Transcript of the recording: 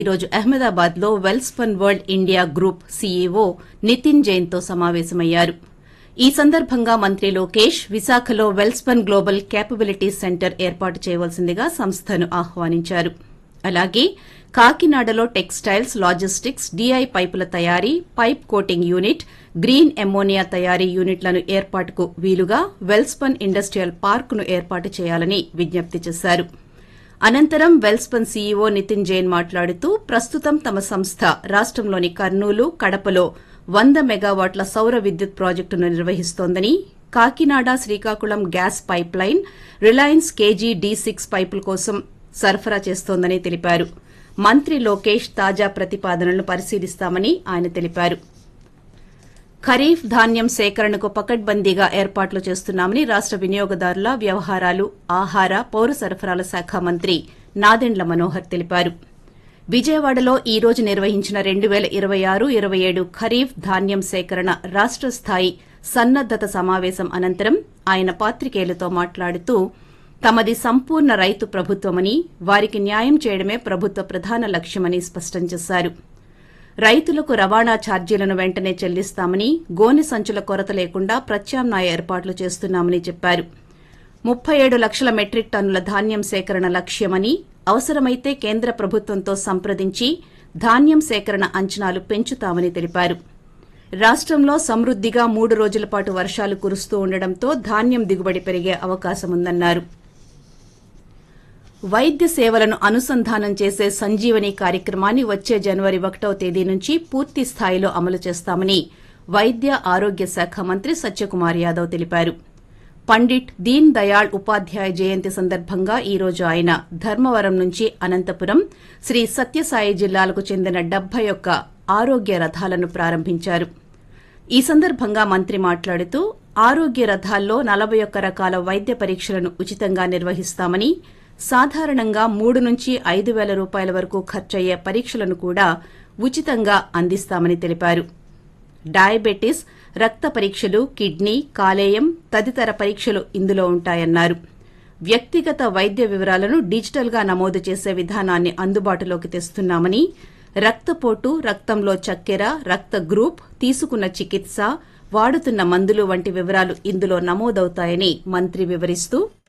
ఈరోజు అహ్మదాబాద్ లో Welspun world India group CEO Nitin Jain తో సమావేశమయ్యారు ఈ సందర్భంగా మంత్రి లోకేష్ విశాఖలో వెల్స్పన్ గ్లోబల్ కేపబిలిటీ సెంటర్ ఏర్పాటు చేయవలసిందిగా సంస్థను ఆహ్వానించారు అలాగే కాకినాడలో టెక్స్టైల్స్ లాజిస్టిక్స్ డీఐ పైపుల తయారీ pipe coating unit green ammonia తయారీ యూనిట్లను ఏర్పాటుకు వీలుగా వెల్స్పన్ ఇండస్టియల్ పార్కును ఏర్పాటు చేయాలని విజ్ఞప్తి చేశారు అనంతరం వెల్స్పన్ సీఈఓ నితిన్ జైన్ మాట్లాడుతూ ప్రస్తుతం తమ సంస్థ రాష్టంలోని కర్నూలు కడపలో వంద మెగావాట్ల సౌర విద్యుత్ ప్రాజెక్టును నిర్వహిస్తోందని Kakinada Srikakulam gas pipe line Reliance KG D six పైపుల కోసం సరఫరా చేస్తోందని తెలిపారు మంత్రి లోకేష్ తాజా ప్రతిపాదనలను పరిశీలిస్తామని ఆయన తెలిపారు ఖరీఫ్ ధాన్యం సేకరణకు పకడ్బందీగా ఏర్పాట్లు చేస్తున్నామని రాష్ట వినియోగదారుల వ్యవహారాలు ఆహార పౌర సరఫరాల శాఖ మంత్రి నాదెండ్ల మనోహర్ తెలిపారు విజయవాడలో ఈ రోజు నిర్వహించిన రెండు పేల ఇరవై ఆరు ఇరవై ఏడు ఖరీఫ్ ధాన్యం సేకరణ రాష్ట స్థాయి సన్నద్దత సమావేశం అనంతరం ఆయన పాత్రికేయులతో మాట్లాడుతూ తమది సంపూర్ణ రైతు ప్రభుత్వమని వారికి న్యాయం చేయడమే ప్రభుత్వ ప్రధాన లక్ష్యమని స్పష్టం చేశారు రైతులకు రవాణా ఛార్జీలను వెంటనే చెల్లిస్తామని గోనె సంచుల కొరత లేకుండా ప్రత్యామ్నాయ ఏర్పాట్లు చేస్తున్నామని చెప్పారు ముప్పై ఏడు లక్షల మెట్రిక్ టన్నుల ధాన్యం సేకరణ లక్ష్యమని అవసరమైతే కేంద్ర ప్రభుత్వంతో సంప్రదించి ధాన్యం సేకరణ అంచనాలు పెంచుతామని తెలిపారు రాష్టంలో సమృద్దిగా మూడు రోజుల పాటు వర్షాలు కురుస్తూ ఉండడంతో ధాన్యం దిగుబడి పెరిగే అవకాశముందన్నారు వైద్య సేవలను అనుసంధానం చేసే సంజీవని కార్యక్రమాన్ని వచ్చే జనవరి ఒకటవ తేదీ నుంచి పూర్తి స్థాయిలో అమలు చేస్తామని వైద్య ఆరోగ్య శాఖ మంత్రి సత్యకుమార్ యాదవ్ తెలిపారు పండిట్ దీన్ దయాళ్ ఉపాధ్యాయ జయంతి సందర్భంగా ఈ రోజు ఆయన ధర్మవరం నుంచి అనంతపురం శ్రీ సత్యసాయి జిల్లాలకు చెందిన డెబ్బై ఒక్క ఆరోగ్య రథాలను ప్రారంభించారు ఈ సందర్భంగా మంత్రి మాట్లాడుతూ ఆరోగ్య రథాల్లో నలభై ఒక్క రకాల వైద్య పరీక్షలను ఉచితంగా నిర్వహిస్తామని సాధారణంగా మూడు నుంచి ఐదు పేల రూపాయల వరకు ఖర్చయ్యే పరీక్షలను కూడా ఉచితంగా అందిస్తామని తెలిపారు డయాబెటిస్ రక్త పరీక్షలు కిడ్నీ కాలేయం తదితర పరీక్షలు ఇందులో ఉంటాయన్నారు వ్యక్తిగత వైద్య వివరాలను డిజిటల్ గా నమోదు చేసే విధానాన్ని అందుబాటులోకి తెస్తున్నామని రక్తపోటు రక్తంలో చక్కెర రక్త గ్రూప్ తీసుకున్న చికిత్స వాడుతున్న మందులు వంటి వివరాలు ఇందులో నమోదవుతాయని మంత్రి వివరిస్తూ